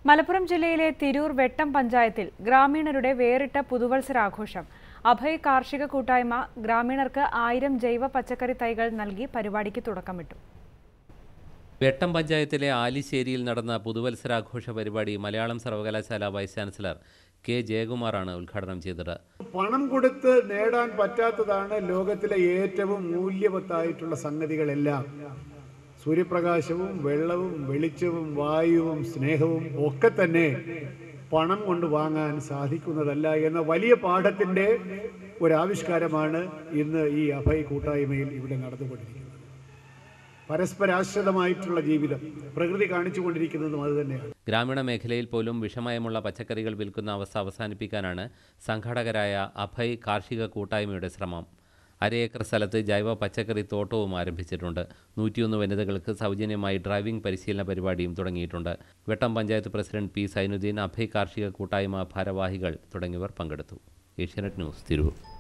മലപ്പുറം ജില്ലയിലെ തിരൂർ വെട്ടം പഞ്ചായത്തിൽ ഗ്രാമീണരുടെ വേറിട്ട പുതുവത്സരാഘോഷം അഭയ് കാർഷിക കൂട്ടായ്മ ഗ്രാമീണർക്ക് ആയിരം ജൈവ പച്ചക്കറി തൈകൾ നൽകി പരിപാടിക്ക് തുടക്കമിട്ടു വെട്ടം പഞ്ചായത്തിലെ ആലിശ്ശേരിയിൽ നടന്ന പുതുവത്സരാഘോഷ പരിപാടി മലയാളം സർവകലാശാല വൈസ് ചാൻസലർ കെ ജയകുമാറാണ് ഉദ്ഘാടനം ചെയ്തത് പണം കൊടുത്ത് നേടാൻ പറ്റാത്തതാണ് ലോകത്തിലെ ഏറ്റവും മൂല്യവത്തായിട്ടുള്ള സംഗതികളെല്ലാം സൂര്യപ്രകാശവും വെള്ളവും വെളിച്ചവും വായുവും സ്നേഹവും ഒക്കെ തന്നെ പണം കൊണ്ട് വാങ്ങാൻ സാധിക്കുന്നതല്ല എന്ന വലിയ പാഠത്തിൻ്റെ ഒരാവിഷ്കാരമാണ് ഇന്ന് ഈ അഭയ് കൂട്ടായ്മയിൽ ഇവിടെ നടന്നുകൊണ്ടിരിക്കുന്നത് പരസ്പരാശ്രിതമായിട്ടുള്ള ജീവിതം പ്രകൃതി കാണിച്ചുകൊണ്ടിരിക്കുന്നതും അത് തന്നെയാണ് ഗ്രാമീണ മേഖലയിൽ പോലും വിഷമയമുള്ള പച്ചക്കറികൾ വിൽക്കുന്ന അവസ്ഥ അവസാനിപ്പിക്കാനാണ് സംഘാടകരായ അഭയ് കാർഷിക കൂട്ടായ്മയുടെ ശ്രമം അരയേക്കർ സ്ഥലത്ത് ജൈവ പച്ചക്കറി തോട്ടവും ആരംഭിച്ചിട്ടുണ്ട് നൂറ്റിയൊന്ന് വനിതകൾക്ക് സൗജന്യമായി ഡ്രൈവിംഗ് പരിശീലന പരിപാടിയും തുടങ്ങിയിട്ടുണ്ട് വെട്ടം പഞ്ചായത്ത് പ്രസിഡന്റ് പി സൈനുദ്ദീൻ അഭയ് കാർഷിക കൂട്ടായ്മ ഭാരവാഹികൾ തുടങ്ങിയവർ പങ്കെടുത്തു ഏഷ്യാനെറ്റ് ന്യൂസ് തിരൂർ